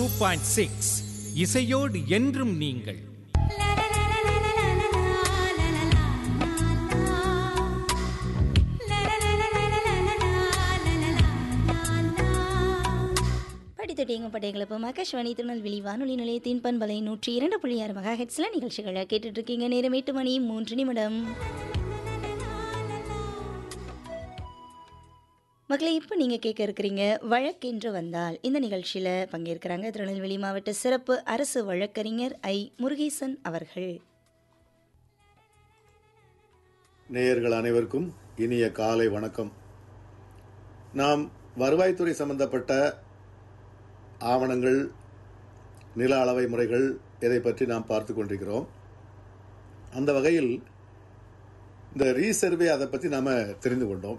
two point six இசையோடு என்றும் நீங்கள் படித்துட்டீங்க பட்டைகளப்பு ஆகாஷ்வாணி திருநெல்வேலி வானொலி நிலையத்தின் பண்பலை நூற்றி இரண்டு புள்ளி ஆறு மகா ஹெட்ஸில் நிகழ்ச்சிகளை கேட்டுட்டு இருக்கீங்க நேரம் எட்டு மணி மூன்று நிமிடம் மக்களை இப்போ நீங்கள் கேட்க இருக்கிறீங்க வழக்கென்று வந்தால் இந்த நிகழ்ச்சியில் பங்கேற்கிறாங்க திருநெல்வேலி மாவட்ட சிறப்பு அரசு வழக்கறிஞர் ஐ முருகேசன் அவர்கள் நேயர்கள் அனைவருக்கும் இனிய காலை வணக்கம் நாம் வருவாய்த்துறை சம்பந்தப்பட்ட ஆவணங்கள் நில அளவை முறைகள் இதை பற்றி நாம் பார்த்து கொண்டிருக்கிறோம் அந்த வகையில் இந்த ரீசர்வே அதை பற்றி நாம் தெரிந்து கொண்டோம்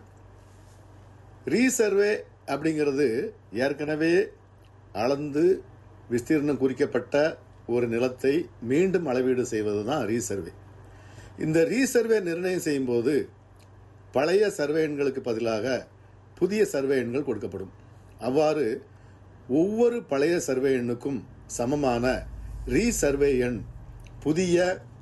ரீசர்வே அப்படிங்கிறது ஏற்கனவே அளந்து விஸ்தீர்ணம் குறிக்கப்பட்ட ஒரு நிலத்தை மீண்டும் அளவீடு செய்வது தான் ரீசர்வே இந்த ரீசர்வே நிர்ணயம் செய்யும்போது பழைய சர்வே எண்களுக்கு பதிலாக புதிய சர்வே எண்கள் கொடுக்கப்படும் அவ்வாறு ஒவ்வொரு பழைய சர்வே எண்ணுக்கும் சமமான ரீசர்வே எண் புதிய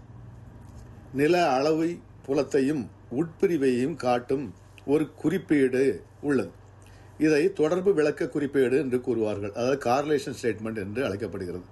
நில அளவை புலத்தையும் உட்பிரிவையும் காட்டும் ஒரு குறிப்பீடு உள்ளது இதை தொடர்பு விளக்க குறிப்பீடு என்று கூறுவார்கள் அதாவது கார்லேஷன் ஸ்டேட்மெண்ட் என்று அழைக்கப்படுகிறது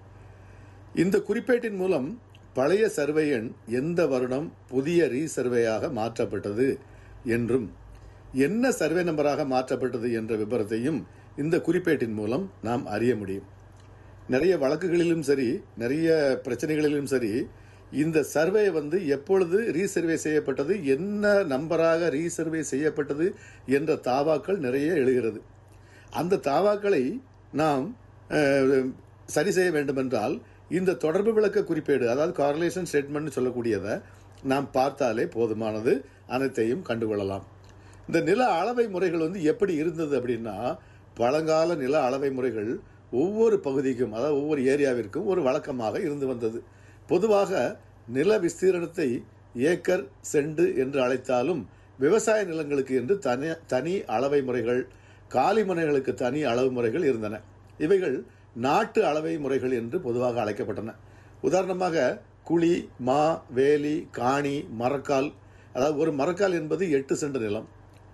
இந்த குறிப்பேட்டின் மூலம் பழைய சர்வே எண் எந்த வருடம் புதிய ரீசர்வேயாக மாற்றப்பட்டது என்றும் என்ன சர்வே நம்பராக மாற்றப்பட்டது என்ற விபரத்தையும் இந்த குறிப்பேட்டின் மூலம் நாம் அறிய முடியும் நிறைய வழக்குகளிலும் சரி நிறைய பிரச்சனைகளிலும் சரி இந்த சர்வே வந்து எப்பொழுது ரீசர்வே செய்யப்பட்டது என்ன நம்பராக ரீசர்வே செய்யப்பட்டது என்ற தாவாக்கள் நிறைய எழுகிறது அந்த தாவாக்களை நாம் அஹ், சரி செய்ய வேண்டுமென்றால் இந்த தொடர்பு விளக்க குறிப்பேடு அதாவது கார்லேஷன் ஸ்டேட்மெண்ட் சொல்லக்கூடியதை நாம் பார்த்தாலே போதுமானது அனைத்தையும் கண்டுகொள்ளலாம் இந்த நில அளவை முறைகள் வந்து எப்படி இருந்தது அப்படின்னா பழங்கால நில அளவை முறைகள் ஒவ்வொரு பகுதிக்கும் அதாவது ஒவ்வொரு ஏரியாவிற்கும் ஒரு வழக்கமாக இருந்து வந்தது பொதுவாக நில விஸ்தீரணத்தை ஏக்கர் செண்டு என்று அழைத்தாலும் விவசாய நிலங்களுக்கு என்று தனி தனி அளவை முறைகள் காலிமனைகளுக்கு தனி அளவு முறைகள் இருந்தன இவைகள் நாட்டு அளவை முறைகள் என்று பொதுவாக அழைக்கப்பட்டன உதாரணமாக குழி மா வேலி காணி மரக்கால் அதாவது ஒரு மரக்கால் என்பது எட்டு சென்ட் நிலம்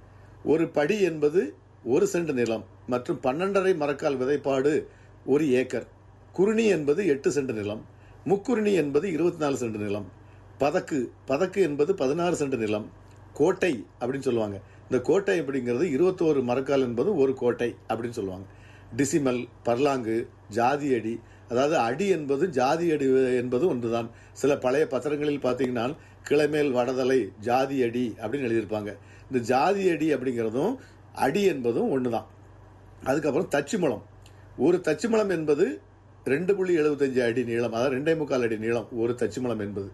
ஒரு படி என்பது ஒரு சென்ட் நிலம் மற்றும் பன்னெண்டரை மரக்கால் விதைப்பாடு ஒரு ஏக்கர் குருணி என்பது எட்டு சென்ட் நிலம் முக்குருணி என்பது இருபத்தி நாலு சென்ட் நிலம் பதக்கு பதக்கு என்பது பதினாறு சென்ட் நிலம் கோட்டை அப்படின்னு சொல்லுவாங்க இந்த கோட்டை அப்படிங்கிறது இருபத்தோரு மரக்கால் என்பது ஒரு கோட்டை அப்படின்னு சொல்லுவாங்க டிசிமல் பர்லாங்கு ஜாதி அடி அதாவது அடி என்பது ஜாதி அடி என்பது ஒன்றுதான் சில பழைய பத்திரங்களில் பார்த்தீங்கன்னா கிளைமேல் வடதலை ஜாதி அடி அப்படின்னு எழுதியிருப்பாங்க இந்த ஜாதி அடி அப்படிங்கிறதும் அடி என்பதும் ஒன்று தான் அதுக்கப்புறம் தச்சுமலம் ஒரு தச்சுமலம் என்பது ரெண்டு புள்ளி எழுபத்தஞ்சு அடி நீளம் அதாவது ரெண்டே முக்கால் அடி நீளம் ஒரு தச்சுமலம் என்பது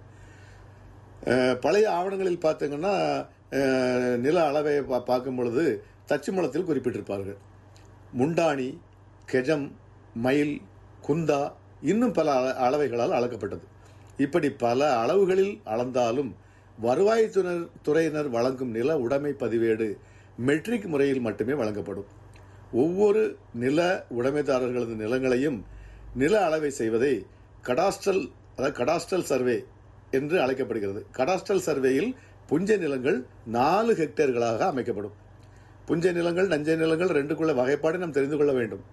அஹ், பழைய ஆவணங்களில் பார்த்தீங்கன்னா அஹ், நில அளவை பா- பார்க்கும் பொழுது தச்சுமலத்தில் குறிப்பிட்டிருப்பார்கள் முண்டாணி கெஜம் மயில் குந்தா இன்னும் பல அள- அளவைகளால் அளக்கப்பட்டது இப்படி பல அளவுகளில் அளந்தாலும் வருவாய்த்துறை துறையினர் வழங்கும் நில உடைமை பதிவேடு மெட்ரிக் முறையில் மட்டுமே வழங்கப்படும் ஒவ்வொரு நில உடைமைதாரர்களது நிலங்களையும் நில அளவை செய்வதை கடாஸ்ட்ரல் அதாவது கடாஸ்ட்ரல் சர்வே என்று அழைக்கப்படுகிறது கடாஸ்ட்ரல் சர்வேயில் புஞ்சை நிலங்கள் நாலு ஹெக்டேர்களாக அமைக்கப்படும் புஞ்சை நிலங்கள் நஞ்சை நிலங்கள் ரெண்டுக்குள்ள வகைப்பாடு நாம் தெரிந்து கொள்ள வேண்டும்